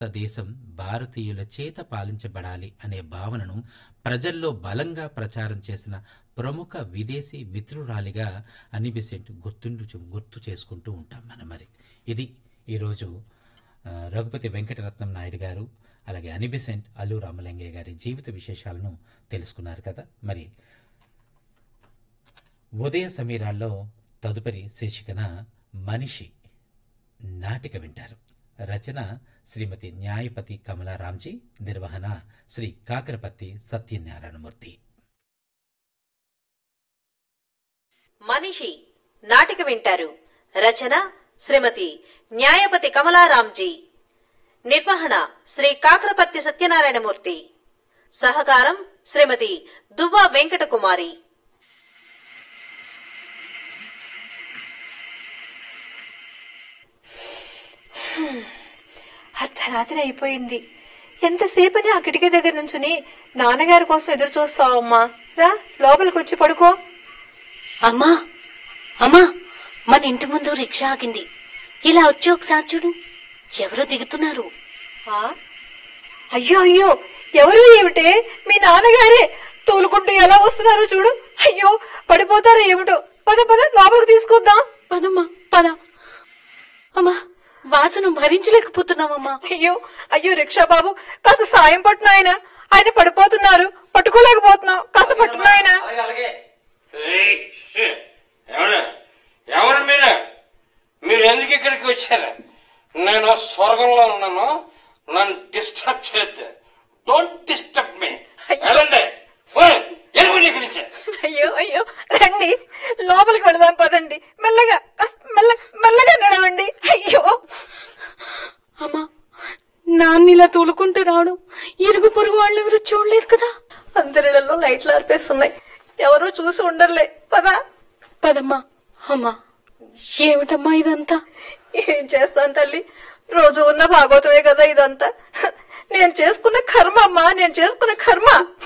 దేశం భారతీయుల చేత పాలించబడాలి అనే భావనను ప్రజల్లో బలంగా ప్రచారం చేసిన ప్రముఖ విదేశీ మిత్రురాలిగా అనిబిసెంట్ గుర్తుండు గుర్తు చేసుకుంటూ ఉంటాం మనం మరి ఇది ఈరోజు ఆ, రఘుపతి వెంకటరత్నం నాయుడు గారు అలాగే అనిబిసెంట్ అల్లు రామలింగయ్య గారి జీవిత విశేషాలను తెలుసుకున్నారు కదా మరి ఉదయ సమీరాల్లో తదుపరి శీర్షికన మనిషి నాటిక వింటారు రచన శ్రీమతి న్యాయపతి కమలారాంజీ నిర్వహణ శ్రీ కాకరపత్తి సత్యనారాయణమూర్తి మనిషి నాటిక వింటారు రచన శ్రీమతి న్యాయపతి కమలారాంజీ నిర్వహణ శ్రీ కాకరపత్తి సత్యనారాయణమూర్తి సహకారం శ్రీమతి దువ్వా వెంకటకుమారి అర్ధరాత్రి అయిపోయింది ఎంతసేపని ఆ కిటికీ దగ్గర నుంచుని నాన్నగారి కోసం ఎదురు చూస్తావమ్మా రా లోపలికి వచ్చి పడుకో అమ్మా అమ్మా మన ఇంటి ముందు రిక్షా ఆగింది ఇలా వచ్చి ఒకసారి చూడు ఎవరో దిగుతున్నారు ఆ? అయ్యో అయ్యో ఎవరు ఏమిటే మీ నాన్నగారే తోలుకుంటూ ఎలా వస్తున్నారో చూడు అయ్యో పడిపోతారో ఏమిటో పద పద లోపలికి తీసుకొద్దాం పదమ్మా పద అమ్మా వాసన భరించలేకపోతున్నామమ్మా అయ్యో అయ్యో రిక్షా బాబు కాస్త సాయం పట్టు నాయన ఆయన పడిపోతున్నారు పట్టుకోలేకపోతున్నాం కాస్త పట్టు నాయనా అలాగే అలాగే ఏయ్, షే. ఎవరు ఎవరు మీరు మీరు ఎందుకు ఇక్కడికి వచ్చారు నేను స్వర్గంలో ఉన్నాను నన్ను డిస్టర్బ్ చేయొద్దు డోంట్ డిస్టర్బ్ మీ వెళ్ళండి ఎలుగుండి ఇక్కడి నుంచి అయ్యో అయ్యో రండి లోపలికి వెళదాం పదండి మెల్లగా కాస్త మెల్ల మెల్లగా నడవండి అయ్యో అమ్మా నాన్న ఇలా తోలుకుంటూ రావడం ఇరుగు పొరుగు వాళ్ళు ఎవరు చూడలేదు కదా అందరిలో లైట్లు ఆర్పేస్తున్నాయి ఎవరూ చూసి ఉండర్లే పదా పదమ్మా అమ్మా ఏమిటమ్మా ఇదంతా ఏం చేస్తాను తల్లి రోజు ఉన్న భాగవతమే కదా ఇదంతా నేను చేసుకున్న కర్మ అమ్మా నేను చేసుకున్న కర్మ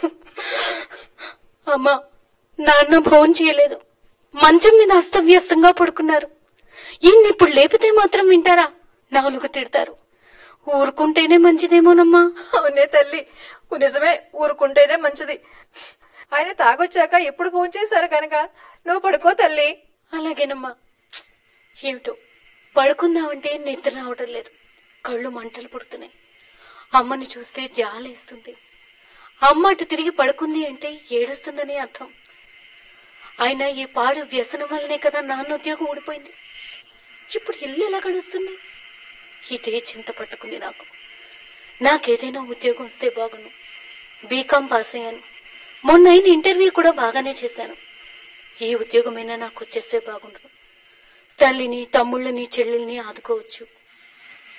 అమ్మా నాన్న భోజనం చేయలేదు మంచం మీద అస్తవ్యస్తంగా పడుకున్నారు ఈయన్ని ఇప్పుడు లేపితే మాత్రం వింటారా నాలుగు తిడతారు ఊరుకుంటేనే మంచిదేమోనమ్మా అవునే తల్లి నిజమే ఊరుకుంటేనే మంచిది ఆయన తాగొచ్చాక ఎప్పుడు ఫోన్ చేశారు కనుక నువ్వు పడుకో తల్లి అలాగేనమ్మా ఏమిటో పడుకుందామంటే నిద్ర రావటం లేదు కళ్ళు మంటలు పుడుతున్నాయి అమ్మని చూస్తే జాలేస్తుంది అమ్మ అటు తిరిగి పడుకుంది అంటే ఏడుస్తుందని అర్థం అయినా ఈ పాడు వ్యసనం వల్లనే కదా నాన్న ఉద్యోగం ఊడిపోయింది ఇప్పుడు ఇల్లు ఎలా గడుస్తుంది ఇదే చింత పట్టుకుంది నాకు నాకేదైనా ఉద్యోగం వస్తే బాగుండు బీకాం పాస్ అయ్యాను మొన్న అయిన ఇంటర్వ్యూ కూడా బాగానే చేశాను ఏ ఉద్యోగమైనా నాకు వచ్చేస్తే బాగుండు తల్లిని తమ్ముళ్ళని చెల్లెల్ని ఆదుకోవచ్చు